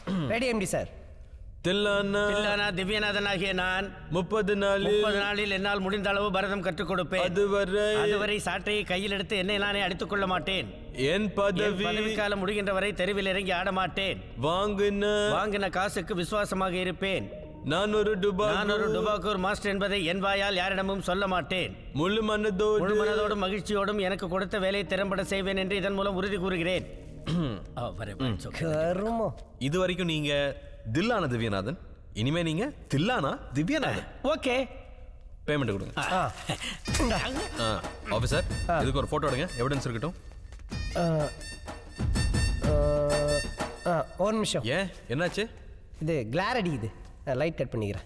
Ready MD sir Thillana Thillana Divyanathan ஆகிய நான் முப்பது நாள் முப்பது நாளில் என்னால் முடிந்த அளவு பரதம் கற்றுக் கொடுப்பேன் அதுவரை அதுவரை சாட்டையை கையில் எடுத்து என்னை நானே அடித்துக் கொள்ள மாட்டேன் என் என் பதவி பதவிக்காலம் முடிகின்ற வரை தெருவில் இறங்கி ஆட மாட்டேன் வாங்கின வாங்கின காசுக்கு விசுவாசமாக இருப்பேன் நான் ஒரு டுபா நான் ஒரு டுபாக்கூர் மாஸ்டர் என்பதை என் வாயால் யாரிடமும் சொல்ல மாட்டேன் முழு மனதோடு முழு மனதோடும் மகிழ்ச்சியோடும் எனக்கு கொடுத்த வேலையை திறம்பட செய்வேன் என்று இதன் மூலம் உறுதி கூறுகிறேன் ஆ, வரேன், வரேன், சொல்லு. கருமோ இது வரைக்கும் நீங்க தில்லான திவ்யநாதன் இனிமே நீங்க தில்லானா திவ்யநாதன் ஓகே பேமெண்ட் கொடுங்க ஆ இந்தா. ஆஃபீஸர் இதுக்கு ஒரு போட்டோ எடுங்க எவிடன்ஸ் இருக்கட்டும் ஆ, ஆ, ஆ, ஒரு நிமிஷம் ஏன் என்னாச்சு இது கிளார் அடிக்குது லைட் கட் பண்ணிக்கிறேன்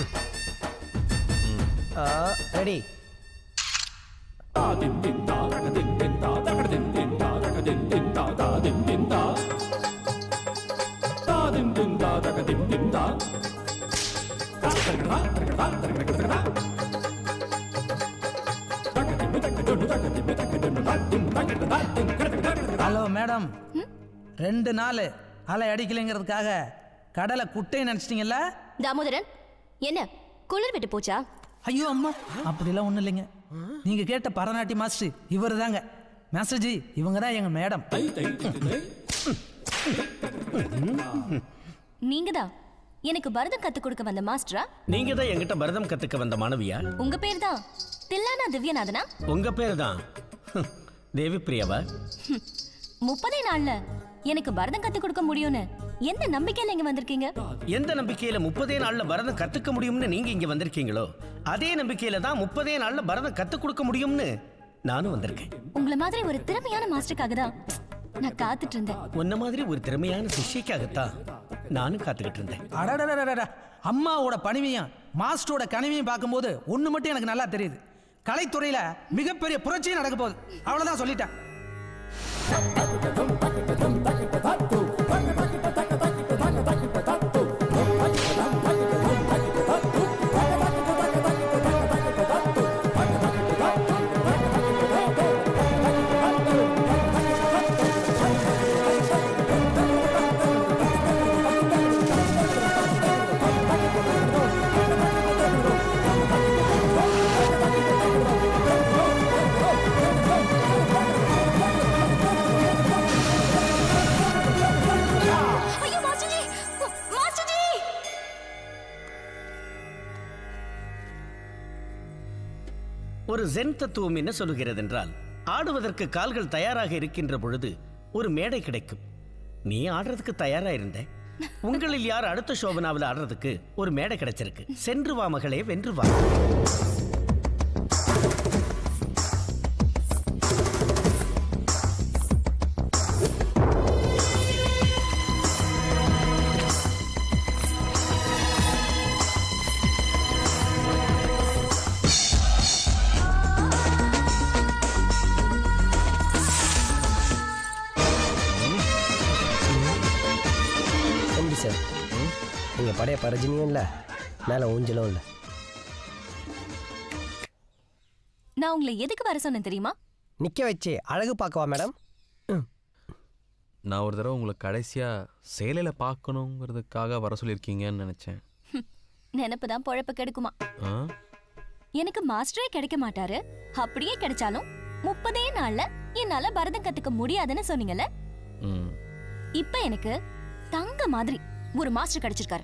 ரெடி ஹலோ மேடம் ரெண்டு நாள் அலை அடிக்கலைங்கிறதுக்காக கடலை குட்டை நினச்சிட்டிங்கல்ல தாமோதரன் என்ன குளிர் விட்டு போச்சா ஐயோ அம்மா அப்படிலாம் ஒன்றும் இல்லைங்க நீங்கள் கேட்ட பரநாட்டிய மாஸ்டர் இவர் தாங்க மாஸ்டர்ஜி இவங்க தான் எங்கள் மேடம் நீங்க தான் எனக்கு பரதம் கத்து கொடுக்க வந்த மாஸ்டரா நீங்க தான் என்கிட்ட பரதம் கத்துக்க வந்த மாணவியா உங்க பேர் தான் தில்லானா திவ்யநாதனா உங்க பேர் தான் தேவி பிரியாவா ஹம். முப்பதே நாள்ல எனக்கு பரதம் கத்து கொடுக்க முடியும்னு எந்த நம்பிக்கையில இங்க வந்திருக்கீங்க எந்த நம்பிக்கையில முப்பதே நாள்ல பரதம் கத்துக்க முடியும்னு நீங்க இங்க வந்திருக்கீங்களோ அதே நம்பிக்கையில தான் முப்பதே நாள்ல பரதம் கத்து கொடுக்க முடியும்னு நானும் வந்திருக்கேன் உங்களை மாதிரி ஒரு திறமையான மாஸ்டருக்காக தான் நான் காத்துட்டு இருந்தேன் உன்ன மாதிரி ஒரு திறமையான சிஷ்யக்காகத்தான் நானும் காத்துக்கிட்டு இருந்தேன் அடடடடடா அம்மாவோட பணிவையும் மாஸ்டரோட கனிவையும் பார்க்கும்போது ஒன்று மட்டும் எனக்கு நல்லா தெரியுது கலைத்துறையில் மிகப்பெரிய புரட்சியும் நடக்க போகுது அவ்வளோதான் சொல்லிட்டேன் ஐயோ மாஸ்டர்ஜி மாஸ்டர்ஜி ஒரு ஜென் தத்துவம் என்ன சொல்லுகிறது என்றால் ஆடுவதற்கு கால்கள் தயாராக இருக்கின்ற பொழுது ஒரு மேடை கிடைக்கும் நீ ஆடுறதுக்கு தயாரா இருந்த உங்களில் யார் அடுத்த சோபனாவில் ஆடுறதுக்கு ஒரு மேடை கிடைச்சிருக்கு சென்று வா மகளே வென்று வா எம்டி சார் நீங்கள் படைய பரஜினியும் இல்லை மேலே ஊஞ்சலும் இல்லை நான் உங்களை எதுக்கு வர சொன்னேன் தெரியுமா நிற்க வச்சு அழகு பார்க்கவா மேடம் நான் ஒரு தடவை உங்களை கடைசியா சேலையில பார்க்கணுங்கிறதுக்காக வர சொல்லியிருக்கீங்கன்னு நினைச்சேன் நினப்பு தான் பொழப்ப கெடுக்குமா ஆ? எனக்கு மாஸ்டரே கிடைக்க மாட்டாரு அப்படியே கிடைச்சாலும் முப்பதே நாள்ல என்னால பரதம் கத்துக்க முடியாதுன்னு சொன்னீங்கல்ல ம். இப்ப எனக்கு தங்க மாதிரி ஒரு மாஸ்டர் கிடைச்சிருக்காரு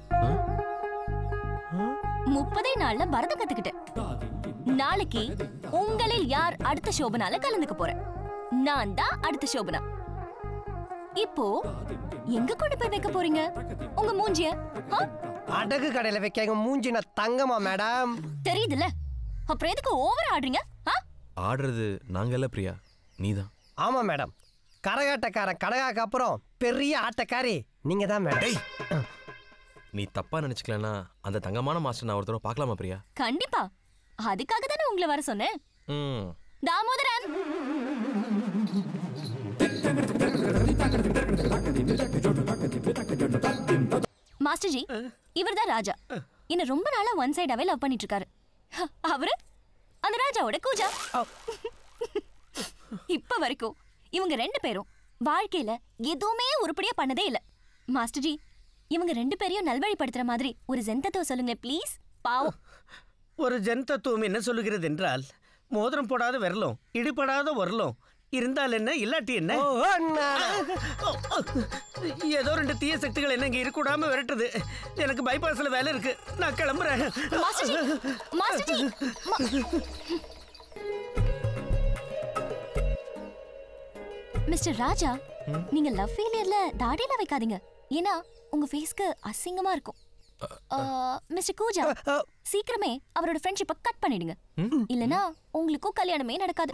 முப்பதே நாள்ல பரதம் கத்துக்கிட்டேன் நாளைக்கு உங்களில் யார் அடுத்த சோபனால கலந்துக்க போறேன் நான் தான் அடுத்த சோபனா இப்போ எங்க கொண்டு போய் வைக்க போறீங்க உங்க மூஞ்சிய ஆ? அடகு கடையில் வைக்காங்க மூஞ்சின தங்கமா மேடம் தெரியுதுல்ல அப்புறம் எதுக்கு ஓவர் ஆடுறீங்க ஆ? ஆடுறது நாங்க இல்ல பிரியா நீதான் ஆமாம் மேடம் கரகாட்டக்காரன் கடகாக்கு அப்புறம் பெரிய ஆட்டக்காரி நீங்கள் தான் மேடம் நீ தப்பா நினைச்சுக்கலனா அந்த தங்கமான மாஸ்டர் நான் ஒரு தடவை பார்க்கலாமா பிரியா கண்டிப்பா அதுக்காக தானே உங்களை வர சொன்னேன் ம் தாமோதரன் மாஸ்டர்ஜி இவர்தான் ராஜா என்ன ரொம்ப நாளா ஒன் சைடாவே லவ் பண்ணிட்டு இருக்காரு ஹ, அவரு அந்த ராஜாவோட கூஜா இப்ப வரைக்கும் இவங்க ரெண்டு பேரும் வாழ்க்கையில எதுவுமே உருப்படியா பண்ணதே இல்ல மாஸ்டர்ஜி இவங்க ரெண்டு பேரையும் நல்வழிப்படுத்துற மாதிரி ஒரு ஜென்தத்துவ சொல்லுங்க ப்ளீஸ் பாவம் ஒரு ஜென் தத்துவம் என்ன சொல்லுகிறது என்றால் மோதிரம் போடாத விரலும் இடிபடாத உரலும் இருந்தால் என்ன இல்லாட்டி என்ன ஓ, அண்ணா. ஏதோ ரெண்டு தீய சக்திகள் என்ன இங்க இருக்கக்கூடாம விரட்டுது எனக்கு பைபாஸ்ல வேலை இருக்கு நான் கிளம்புறேன் மாஸ்டர் ஜி மாஸ்டர் ஜி மா- மிஸ்டர் ராஜா நீங்க லவ் ஃபெயிலியர்ல தாடியில வைக்காதீங்க ஏன்னா உங்க ஃபேஸ்க்கு அசிங்கமா இருக்கும் ஆ, மிஸ்டர் கூஜா சீக்கிரமே அவரோட ஃப்ரெண்ட்ஷிப்பை கட் பண்ணிடுங்க இல்லனா உங்களுக்கும் கல்யாணமே நடக்காது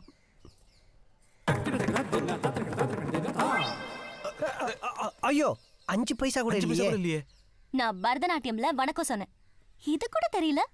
ஐயோ அஞ்சு பைசா கூட அஞ்சு பைசா இல்லையே கூட இல்லையே நான் பரதநாட்டியம்ல வணக்கம் சொன்னேன் இது கூட தெரியல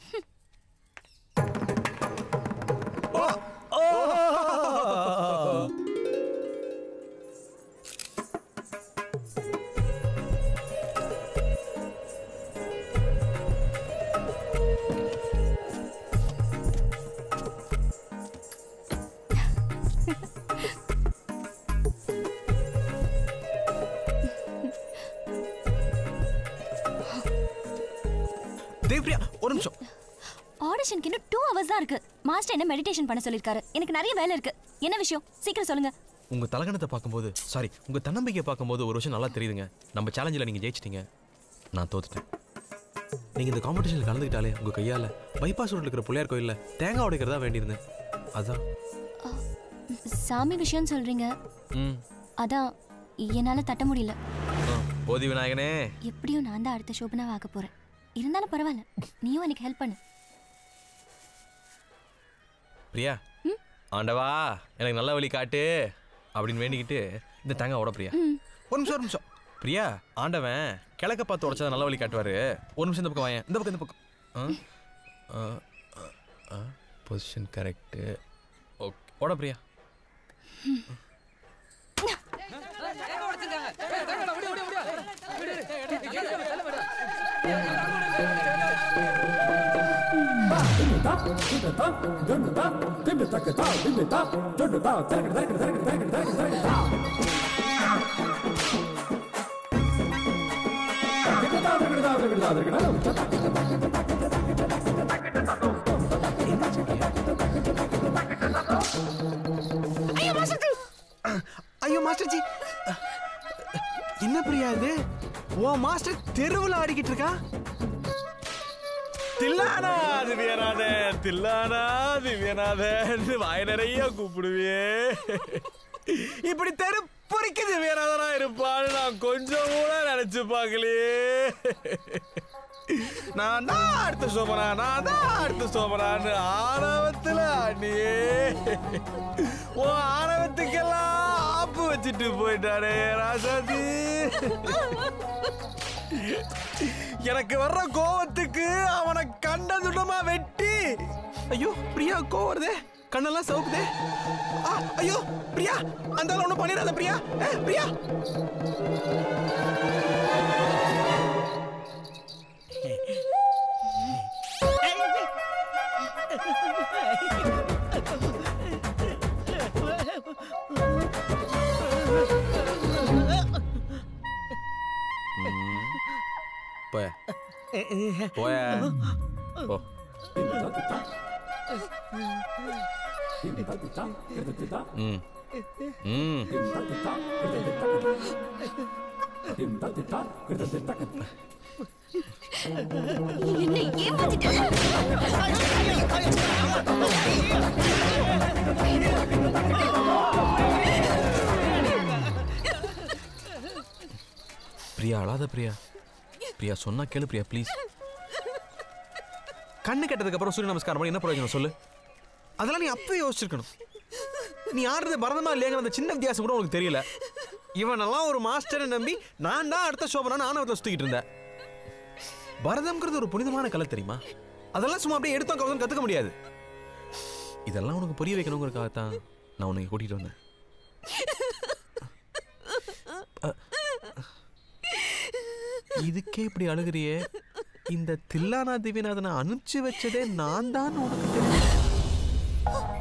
தேவ்பிரியா ஒரு நிமிஷம் ஆடிஷனுக்கு இன்னும் டூ ஹவர்ஸ் தான் இருக்கு மாஸ்டர் என்ன மெடிடேஷன் பண்ண சொல்லிருக்காரு எனக்கு நிறைய வேலை இருக்கு என்ன விஷயம் சீக்கிரம் சொல்லுங்க உங்க தலகணத்தை பார்க்கும்போது சாரி உங்க தன்னம்பிக்கையை பார்க்கும்போது ஒரு விஷயம் நல்லா தெரியுதுங்க நம்ம சேலஞ்சில் நீங்க ஜெயிச்சிட்டீங்க நான் தோத்துட்டேன் நீங்க இந்த காம்படிஷனில் கலந்துக்கிட்டாலே உங்க கையால பைபாஸ் ரோட்ல இருக்கிற பிள்ளையார் கோயில்ல தேங்காய் உடைக்கிறதா வேண்டியிருந்தேன் அதான் சாமி விஷயம் சொல்றீங்க ம் அதான் என்னால தட்ட முடியல ஆ, போதி விநாயகனே எப்படியும் நான் தான் அடுத்த சோபனாவை ஆக போறேன் இருந்தாலும் பரவாயில்ல நீயும் எனக்கு ஹெல்ப் பண்ணு பிரியா ஆண்டவா எனக்கு நல்ல வழி காட்டு அப்படின்னு வேண்டிக்கிட்டு இந்த தேங்காய் உட பிரியா ஒரு நிமிஷம் ஒரு நிமிஷம் பிரியா ஆண்டவன் கிழக்க பார்த்து உடைச்சா நல்ல வழி காட்டுவாரு ஒரு நிமிஷம் இந்த பக்கம் வாயேன் இந்த பக்கம் இந்த பக்கம் பொசிஷன் கரெக்டு ஓகே உட பிரியா ஐயோ மாஸ்டர் ஜி என்ன பிரியா இது ஓ மாஸ்டர் தெருவில் ஆடிக்கிட்டு இருக்கா தில்லானா திவ்யநாத தில்லானா திவ்யநாதன் வாய் நிறைய கூப்பிடுவியே இப்படி தெரு பொறிக்கு திவ்யநாதனா இருப்பான்னு நான் கொஞ்சம் கூட நினைச்சு பார்க்கலையே நான் தான் அடுத்த சோமனா நான் தான் அடுத்த சோமனான்னு ஆணவத்துல ஆண்டியே உன் ஆணவத்துக்கெல்லாம் ஆப்பு வச்சுட்டு போயிட்டானே ராசாதி எனக்கு வர்ற கோவத்துக்கு அவனை கண்ட துண்டமா வெட்டி ஐயோ பிரியா கோவம் வருதே கண்ணெல்லாம் சவுக்குதே ஆ, ஐயோ பிரியா அந்த ஆள் ஒன்றும் பண்ணிடாத பிரியா ஏ, பிரியா போய போய போ ம் ம் என்ன ஏமாத்திட்ட பிரியா அழாத பிரியா பிரியா சொன்னா கேளு பிரியா ப்ளீஸ் கண்ணு கெட்டதுக்கு அப்புறம் சூரிய நமஸ்காரம் பண்ணி என்ன பிரயோஜனம் சொல்லு அதெல்லாம் நீ அப்பவே யோசிச்சிருக்கணும் நீ ஆடுறது பரதமா இல்லையாங்கிற அந்த சின்ன வித்தியாசம் கூட உனக்கு தெரியல இவனெல்லாம் ஒரு மாஸ்டரை நம்பி நான் தான் அடுத்த சோபனா ஆணவத்தில் சுத்திக்கிட்டு இருந்தேன் பரதம்ங்கிறது ஒரு புனிதமான கலை தெரியுமா அதெல்லாம் சும்மா அப்படியே எடுத்தோம் கவுதம் கத்துக்க முடியாது இதெல்லாம் உனக்கு புரிய வைக்கணுங்கிறதுக்காகத்தான் நான் உன்னை கூட்டிட்டு வந்தேன் இதுக்கே இப்படி அழுகிறியே இந்த தில்லானா திவ்யநாதனை அனுப்பிச்சு வச்சதே நான் தான் உனக்கு தெரியும்